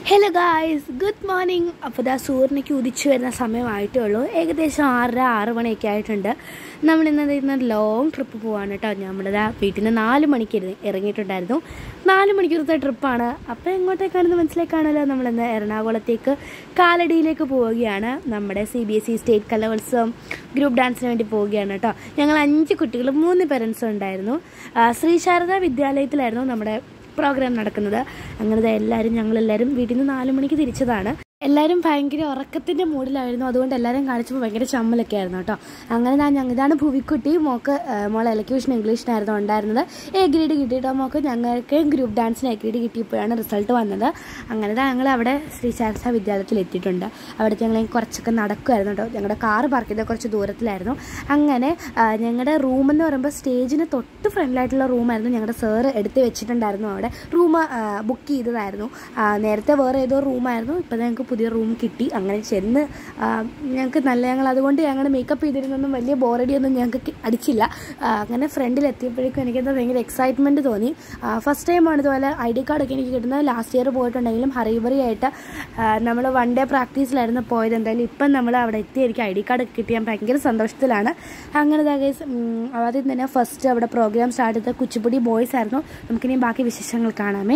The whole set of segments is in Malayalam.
ഹലോ ഗായ്സ് ഗുഡ് മോർണിംഗ് അപ്പോൾ ഇതാ സൂര്യനൊക്കെ ഉദിച്ചു വരുന്ന സമയമായിട്ടേ ഉള്ളൂ ഏകദേശം ആറര ആറ് മണിയൊക്കെ ആയിട്ടുണ്ട് നമ്മൾ ഇന്ന് ഇന്ന് ലോങ് ട്രിപ്പ് പോവാണ് കേട്ടോ നമ്മളിതാ വീട്ടിൽ നിന്ന് നാല് മണിക്ക് ഇറ- ഇറങ്ങിയിട്ടുണ്ടായിരുന്നു നാല് മണിക്കൂറത്തെ ട്രിപ്പാണ് അപ്പോൾ എങ്ങോട്ടേക്കാണെന്ന് മനസ്സിലാക്കാണല്ലോ നമ്മളിന്ന് എറണാകുളത്തേക്ക് കാലടിയിലേക്ക് പോവുകയാണ് നമ്മുടെ C B S E state കലോത്സവം ഗ്രൂപ്പ് ഡാൻസിന് വേണ്ടി പോവുകയാണ് കേട്ടോ ഞങ്ങൾ അഞ്ച് കുട്ടികൾ മൂന്ന് പേരൻസും ഉണ്ടായിരുന്നു ആ, ശ്രീ ശാരദ വിദ്യാലയത്തിലായിരുന്നു നമ്മുടെ പ്രോഗ്രാം നടക്കുന്നത് അങ്ങനെ ദാ എല്ലാവരും ഞങ്ങളെല്ലാവരും വീട്ടിൽ നിന്ന് നാല് മണിക്ക് തിരിച്ചതാണ് എല്ലാവരും ഭയങ്കര ഉറക്കത്തിൻ്റെ മൂഡിലായിരുന്നു അതുകൊണ്ട് എല്ലാവരും കാണിച്ചപ്പോൾ ഭയങ്കര ചമ്മലൊക്കെ ആയിരുന്നു കേട്ടോ അങ്ങനെ ഞാൻ ഞങ്ങൾ ഇതാണ് ഭുവിക്കുട്ടി മോക്ക് ആ, മോളെ എലക്യൂഷൻ ഇംഗ്ലീഷിനായിരുന്നു ഉണ്ടായിരുന്നത് എ ഗ്രേഡ് കിട്ടിയിട്ടോ മോക്ക് ഞങ്ങൾക്ക് ഗ്രൂപ്പ് ഡാൻസിന് എ ഗ്രേഡ് കിട്ടിയപ്പോഴാണ് റിസൾട്ട് വന്നത് അങ്ങനെ ദാ ഞങ്ങൾ അവിടെ ശ്രീ ശാരദ വിദ്യാലയത്തിൽ എത്തിയിട്ടുണ്ട് അവിടെ ഞങ്ങൾ കുറച്ചൊക്കെ നടക്കുമായിരുന്നു കേട്ടോ ഞങ്ങളുടെ കാറ് പാർക്ക് ചെയ്ത കുറച്ച് ദൂരത്തിലായിരുന്നു അങ്ങനെ ആ, ഞങ്ങളുടെ റൂമെന്ന് പറയുമ്പോൾ സ്റ്റേജിന് തൊട്ട് ഫ്രണ്ടിലായിട്ടുള്ള റൂമായിരുന്നു ഞങ്ങളുടെ സാറ് എടുത്ത് വെച്ചിട്ടുണ്ടായിരുന്നു അവിടെ റൂം ബുക്ക് ചെയ്തതായിരുന്നു ആ, നേരത്തെ വേറെ ഏതോ റൂമായിരുന്നു ഇപ്പം ഞങ്ങൾക്ക് പുതിയ റൂം കിട്ടി അങ്ങനെ ചെന്ന് ആ, ഞങ്ങൾക്ക് നല്ല ഞങ്ങൾ അതുകൊണ്ട് ഞങ്ങൾ മേക്കപ്പ് ചെയ്തിരുന്നൊന്നും വലിയ ബോറടിയൊന്നും ഞങ്ങൾക്ക് കി- അടിച്ചില്ല ആ, അങ്ങനെ ഫ്രണ്ടിൽ എത്തിയപ്പോഴേക്കും എനിക്കെന്താ ഭയങ്കര എക്സൈറ്റ്മെൻറ്റ് തോന്നി ഫസ്റ്റ് ടൈമാണ് ഇതുപോലെ ഐ ഡി കാർഡൊക്കെ എനിക്ക് കിട്ടുന്നത് ലാസ്റ്റ് ഇയർ പോയിട്ടുണ്ടെങ്കിലും ഹറിബറി ആയിട്ട് നമ്മൾ വൺ ഡേ പ്രാക്ടീസിലായിരുന്നു പോയത് എന്തായാലും ഇപ്പം നമ്മൾ അവിടെ എത്തി എനിക്ക് ഐ ഡി കാർഡ് കിട്ടി ഞാൻ ഭയങ്കര സന്തോഷത്തിലാണ് അങ്ങനെ ദാ guys, ഉം, ആദ്യം തന്നെ ഫസ്റ്റ് അവിടെ പ്രോഗ്രാം സ്റ്റാർട്ട് ചെയ്ത കുച്ചിപ്പുടി ബോയ്സ് ആയിരുന്നു നമുക്കിനി ബാക്കി വിശേഷങ്ങൾ കാണാമേ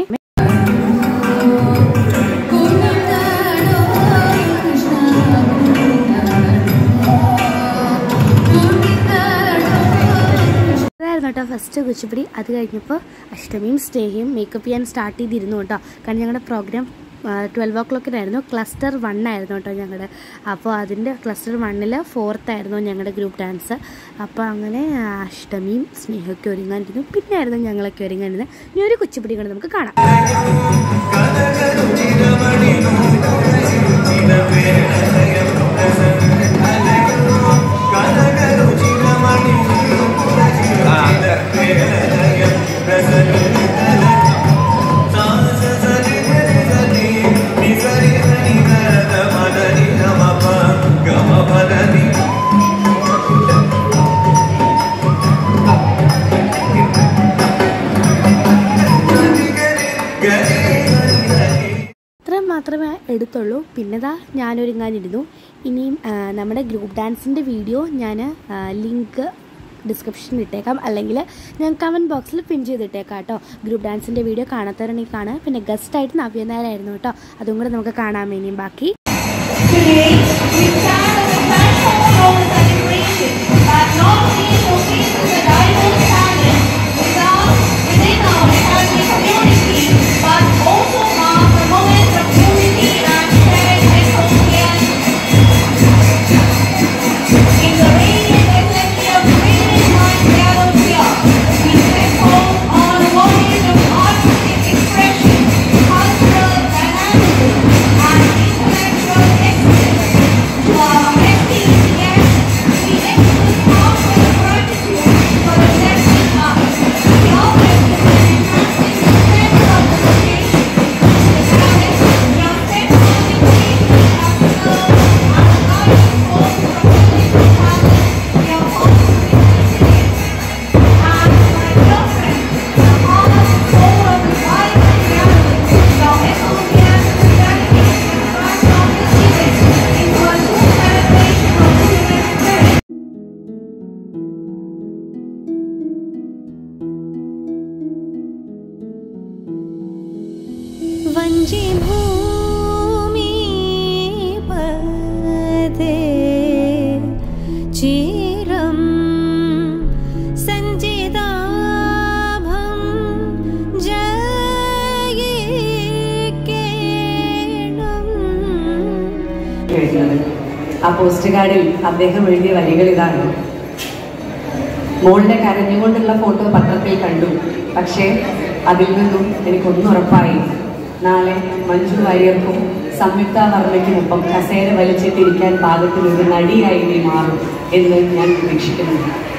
അതായിരുന്നു കേട്ടോ ഫസ്റ്റ് കുച്ചിപ്പുടി അത് കഴിഞ്ഞപ്പോൾ അഷ്ടമിയും സ്നേഹയും മേക്കപ്പ് ചെയ്യാൻ സ്റ്റാർട്ട് ചെയ്തിരുന്നു കേട്ടോ കാരണം ഞങ്ങളുടെ പ്രോഗ്രാം ട്വൽവ് ഓ ക്ലോക്കിനായിരുന്നു ക്ലസ്റ്റർ വൺ ആയിരുന്നു കേട്ടോ ഞങ്ങളുടെ അപ്പോൾ അതിൻ്റെ ക്ലസ്റ്റർ വണ്ണിൽ ഫോർത്ത് ആയിരുന്നു ഞങ്ങളുടെ ഗ്രൂപ്പ് ഡാൻസ് അപ്പോൾ അങ്ങനെ ആ, അഷ്ടമിയും സ്നേഹമൊക്കെ ഒരുങ്ങാനിരുന്നു പിന്നെ ആയിരുന്നു ഞങ്ങളൊക്കെ ഒരുങ്ങാനിരുന്നത് ഇനി ഒരു കുച്ചിപ്പുടി കൊണ്ട് നമുക്ക് കാണാം ഇത്രയും മാത്രമേ എടുത്തുള്ളൂ പിന്നെ ദാ ഞാനൊരുങ്ങാനിരുന്നു ഇനിയും ആ, നമ്മുടെ ഗ്രൂപ്പ് ഡാൻസിൻ്റെ വീഡിയോ ഞാൻ ലിങ്ക് ഡിസ്ക്രിപ്ഷനിൽ ഇട്ടേക്കാം അല്ലെങ്കിൽ ഞാൻ കമൻറ്റ് ബോക്സിൽ പിൻ ചെയ്തിട്ടേക്കാം കേട്ടോ ഗ്രൂപ്പ് ഡാൻസിൻ്റെ വീഡിയോ കാണാത്തവരുണ്ടെങ്കിൽ കാണാം പിന്നെ ഗസ്റ്റായിട്ട് നവ്യ നായരായിരുന്നു കേട്ടോ അതും കൂടെ നമുക്ക് കാണാം ഇനിയും ബാക്കി Today, we stand as a platform for the celebration that not only showcases the diverse talent without, within our family community, but also marks a moment of unity and shared enthusiasm. In the radiant assembly of brilliant minds gathered here, we set forth on a voyage of artistic expression, cultural dynamism, and intellectual excellence. To our esteemed guests, we express heartfelt gratitude for accepting us. We offer to enhancing the strength of the station, the talent, your steadfast engagement as served as a guiding force for building talent, your confidence in and my dear friends, the heart and soul of the vibrant gathering, your enthusiasm and dedication transform this event into a true celebration of human spirit. वञ्जे भूमि पदे चिरं सञ्जिदाभं जयिकेणम् എഴുതുന്നത് ആ പോസ്റ്റ് കാർഡിൽ അദ്ദേഹം എഴുതിയ വരികൾ ഇതാണ് മോളുടെ കരഞ്ഞുകൊണ്ടുള്ള ഫോട്ടോ പത്രത്തിൽ കണ്ടു പക്ഷേ അതിൽ നിന്നും എനിക്കൊന്നും ഉറപ്പായി നാളെ മഞ്ജു വാര്യർക്കും സംയുക്ത വർമ്മയ്ക്കുമൊപ്പം കസേര വലിച്ചിട്ടിരിക്കാൻ പാകത്തിനൊരു നടിയായി നീ മാറും എന്ന് ഞാൻ പ്രതീക്ഷിക്കുന്നു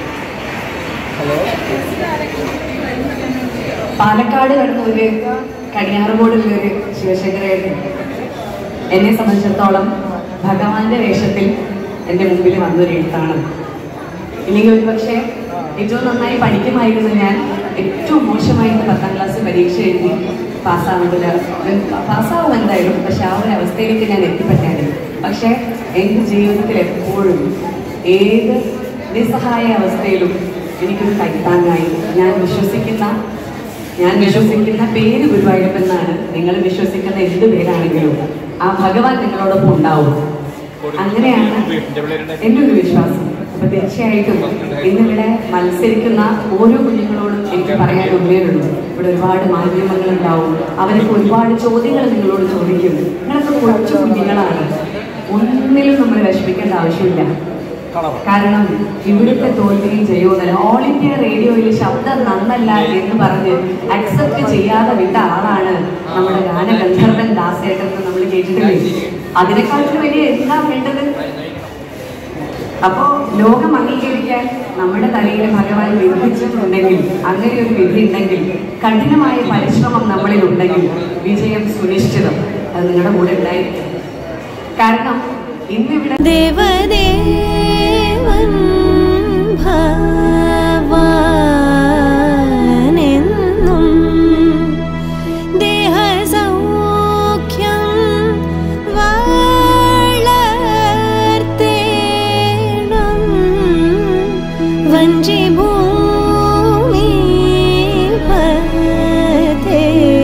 പാലക്കാട് കണ്ണൂര് കണിയാറുമൂടുള്ള ഒരു ശിവശങ്കരേട്ടൻ എന്നെ സംബന്ധിച്ചിടത്തോളം ഭഗവാന്റെ വേഷത്തിൽ എൻ്റെ മുമ്പിൽ വന്നൊരു എഴുത്താണ് ഇല്ലെങ്കിൽ ഒരു പക്ഷേ ഏറ്റവും നന്നായി പഠിക്കുമായിരുന്നു ഞാൻ ഏറ്റവും മോശമായിട്ട് പത്താം ക്ലാസ് പരീക്ഷ എഴുതി പാസ്സാവില്ല പാസ്സാവും എന്തായാലും പക്ഷെ ആ ഒരു അവസ്ഥയിലേക്ക് ഞാൻ എത്തിപ്പെട്ടേനെ പക്ഷേ എൻ്റെ ജീവിതത്തിൽ എപ്പോഴും ഏത് നിസ്സഹായ അവസ്ഥയിലും എനിക്കൊരു കൈത്താങ്ങായി ഞാൻ വിശ്വസിക്കുന്ന ഞാൻ വിശ്വസിക്കുന്ന പേര് ഗുരുവായൂരപ്പെന്നാണ് നിങ്ങൾ വിശ്വസിക്കുന്ന എന്ത് പേരാണെങ്കിലും ആ ഭഗവാൻ നിങ്ങളോടൊപ്പം ഉണ്ടാവും അങ്ങനെയാണ് എൻ്റെ ഒരു വിശ്വാസം അപ്പൊ തീർച്ചയായിട്ടും ഇന്നിവിടെ മത്സരിക്കുന്ന ഓരോ കുഞ്ഞുങ്ങളോടും എനിക്ക് പറയാൻ ഉള്ളേയുള്ളൂ ഇവിടെ ഒരുപാട് മാധ്യമങ്ങൾ ഉണ്ടാവും അവർക്ക് ഒരുപാട് ചോദ്യങ്ങൾ നിങ്ങളോട് ചോദിക്കും നിങ്ങളൊക്കെ കുറച്ച് കുഞ്ഞുങ്ങളാണ് ഒന്നിലും നമ്മൾ വിഷമിക്കേണ്ട ആവശ്യമില്ല കാരണം ഇവിടുത്തെ തോൽവിയും ജയവുമല്ല ഓൾ ഇന്ത്യ റേഡിയോയിൽ ശബ്ദം നന്നല്ല എന്ന് പറഞ്ഞ് അക്സെപ്റ്റ് ചെയ്യാതെ വിട്ട ആളാണ് നമ്മുടെ ഗാനഗന്ധർവൻ ദാസേട്ടൻ എന്ന് നമ്മൾ കേട്ടിട്ടില്ലേ അതിനെക്കാട്ടിലും വലിയ എന്താ വേണ്ടത് അപ്പോ ലോകം അംഗീകരിക്കാൻ നമ്മുടെ തലയിൽ ഭഗവാൻ വിധിച്ചിട്ടുണ്ടെങ്കിൽ അങ്ങനെ ഒരു വിധി ഉണ്ടെങ്കിൽ കഠിനമായ പരിശ്രമം നമ്മളിൽ ഉണ്ടെങ്കിൽ വിജയം സുനിശ്ചിതം അത് നിങ്ങളുടെ കൂടെ ഉണ്ടായിരിക്കും കാരണം ഇന്നിവിടെ ദേവദേവൻ ഭവാനെന്നും ദേഹസൗഖ്യം വളർത്തേണം വഞ്ചിഭൂമി പതേ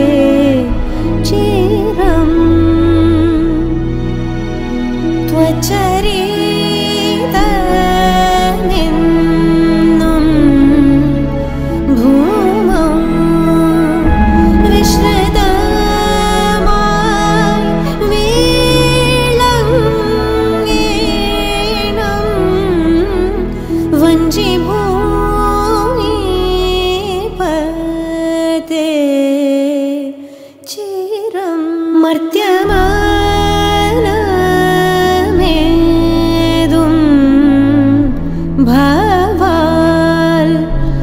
ചിരം त्वचरितनिन्नुं भूमौ विश्रुतमाय वीळङ्गेणं वञ्जिभूमि पते चिरं मर्त्यमानमेदुं भवाल्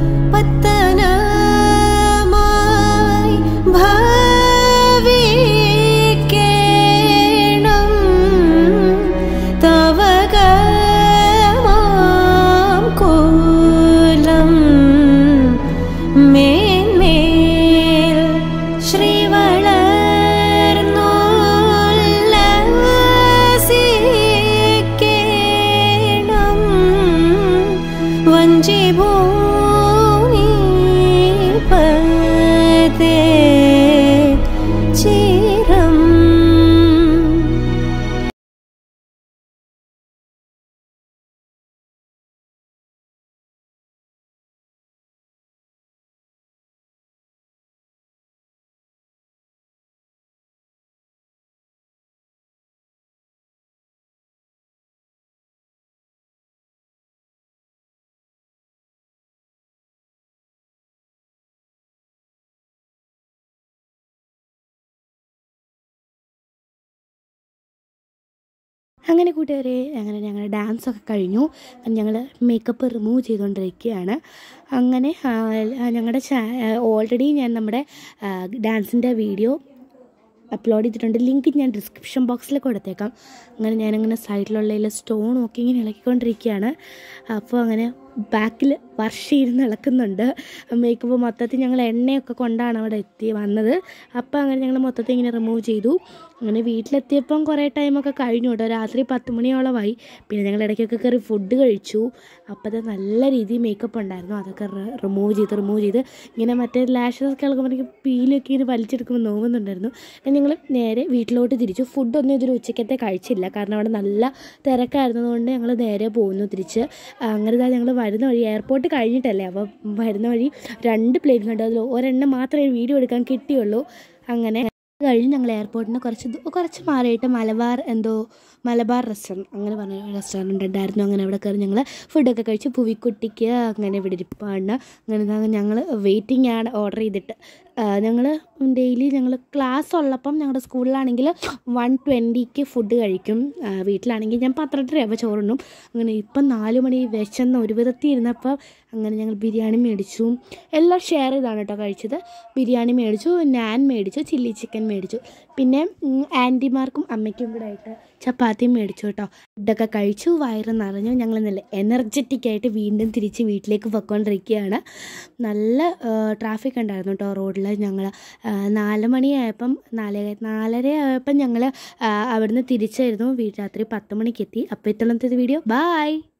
पत्तनमाय भविकेणं तव गमां कुलं മേന്മേൽ ശ്രീവളർന്നുല്ലസിക്കേണം വഞ്ചിഭൂമി പതേ ചിരം അങ്ങനെ കൂട്ടുകാരെ അങ്ങനെ ഞങ്ങൾ ഡാൻസൊക്കെ കഴിഞ്ഞു ഞങ്ങൾ മേക്കപ്പ് റിമൂവ് ചെയ്തുകൊണ്ടിരിക്കുകയാണ് അങ്ങനെ ഞങ്ങളുടെ ചാ ഓൾറെഡി ഞാൻ നമ്മുടെ ഡാൻസിൻ്റെ വീഡിയോ അപ്ലോഡ് ചെയ്തിട്ടുണ്ട് ലിങ്ക് ഞാൻ ഡിസ്ക്രിപ്ഷൻ ബോക്സിൽ കൊടുത്തേക്കാം അങ്ങനെ ഞാനങ്ങനെ സൈഡിലുള്ള സ്റ്റോൺ ഒക്കെ ഇങ്ങനെ ഇളക്കിക്കൊണ്ടിരിക്കുകയാണ് അപ്പോൾ അങ്ങനെ ബാക്കിൽ വർഷ ഇരുന്ന് ഇളക്കുന്നുണ്ട് മേക്കപ്പ് മൊത്തത്തിൽ ഞങ്ങൾ എണ്ണയൊക്കെ കൊണ്ടാണ് അവിടെ എത്തി വന്നത് അപ്പോൾ അങ്ങനെ ഞങ്ങൾ മൊത്തത്തിൽ ഇങ്ങനെ റിമൂവ് ചെയ്തു അങ്ങനെ വീട്ടിലെത്തിയപ്പം കുറേ ടൈമൊക്കെ കഴിഞ്ഞു കേട്ടോ രാത്രി പത്ത് മണിയോളമായി പിന്നെ ഞങ്ങൾ ഇടയ്ക്കൊക്കെ കയറി ഫുഡ് കഴിച്ചു അപ്പോൾ അത് നല്ല രീതിയിൽ മേക്കപ്പ് ഉണ്ടായിരുന്നു അതൊക്കെ റിമൂവ് ചെയ്ത് റിമൂവ് ചെയ്ത് ഇങ്ങനെ മറ്റേ ലാഷസ് ഒക്കെ ഇളകുമ്പോൾ എനിക്ക് പീലൊക്കെ ഇങ്ങനെ വലിച്ചെടുക്കുമ്പോൾ നോവുന്നുണ്ടായിരുന്നു അങ്ങനെ ഞങ്ങൾ നേരെ വീട്ടിലോട്ട് തിരിച്ചു ഫുഡൊന്നും ഇതൊരു ഉച്ചക്കത്തെ കഴിച്ചില്ല കാരണം അവിടെ നല്ല തിരക്കായിരുന്നതുകൊണ്ട് ഞങ്ങൾ നേരെ പോകുന്നു തിരിച്ച് അങ്ങനെ ഇതാ ഞങ്ങൾ വരുന്ന വഴി എയർപോർട്ട് കഴിഞ്ഞിട്ടല്ലേ അപ്പോൾ വരുന്ന വഴി രണ്ട് പ്ലേൻ കണ്ടു അതിൽ ഒരെണ്ണം മാത്രമേ വീഡിയോ എടുക്കാൻ കിട്ടിയുള്ളൂ അങ്ങനെ കഴിഞ്ഞ് ഞങ്ങൾ എയർപോർട്ടിന് കുറച്ച് ദൂ- കുറച്ച് മാറിയിട്ട് മലബാർ എന്തോ മലബാർ റെസ്റ്റോറൻറ്റ് അങ്ങനെ പറഞ്ഞ റെസ്റ്റോറൻറ്റ് ഉണ്ടായിരുന്നു അങ്ങനെ അവിടെ കയറി ഞങ്ങൾ ഫുഡൊക്കെ കഴിച്ച് പുവിക്കുട്ടിക്ക് അങ്ങനെ ഇവിടെ ഇരിപ്പാണ് അങ്ങനെ ഞങ്ങൾ വെയിറ്റിംഗ് ആണ് ഓർഡർ ചെയ്തിട്ട് ഞങ്ങൾ ഡെയിലി ഞങ്ങൾ ക്ലാസ് ഉള്ളപ്പം ഞങ്ങളുടെ സ്കൂളിലാണെങ്കിൽ വൺ ട്വൻറ്റിക്ക് ഫുഡ് കഴിക്കും ആ, വീട്ടിലാണെങ്കിൽ ഞാൻ പന്ത്രണ്ട് രൂപ ചോറുണ്ണും അങ്ങനെ ഇപ്പം നാല് മണി വിശന്ന് ഒരു വിധത്തിൽ ഇരുന്നപ്പോൾ അങ്ങനെ ഞങ്ങൾ ബിരിയാണി മേടിച്ചു എല്ലാം ഷെയർ ചെയ്താണ് കേട്ടോ കഴിച്ചത് ബിരിയാണി മേടിച്ചു ഞാൻ മേടിച്ചു ചില്ലി ചിക്കൻ മേടിച്ചു പിന്നെ ഉം, ആൻറ്റിമാർക്കും അമ്മയ്ക്കും കൂടെ ആയിട്ട് ചപ്പാത്തിയും മേടിച്ചു കേട്ടോ ഫുഡൊക്കെ കഴിച്ചു വയറ് നിറഞ്ഞു ഞങ്ങൾ നല്ല എനർജറ്റിക് ആയിട്ട് വീണ്ടും തിരിച്ച് വീട്ടിലേക്ക് പൊയ്ക്കൊണ്ടിരിക്കുകയാണ് നല്ല ട്രാഫിക് ഉണ്ടായിരുന്നു കേട്ടോ റോഡിൽ ഞങ്ങൾ നാല് മണിയായപ്പം നാല് നാലര ആയപ്പം ഞങ്ങൾ അവിടുന്ന് തിരിച്ചായിരുന്നു വീ രാത്രി പത്ത് മണിക്ക് എത്തി അപ്പോൾ ഇത്തവണത്തെ വീഡിയോ ബായ്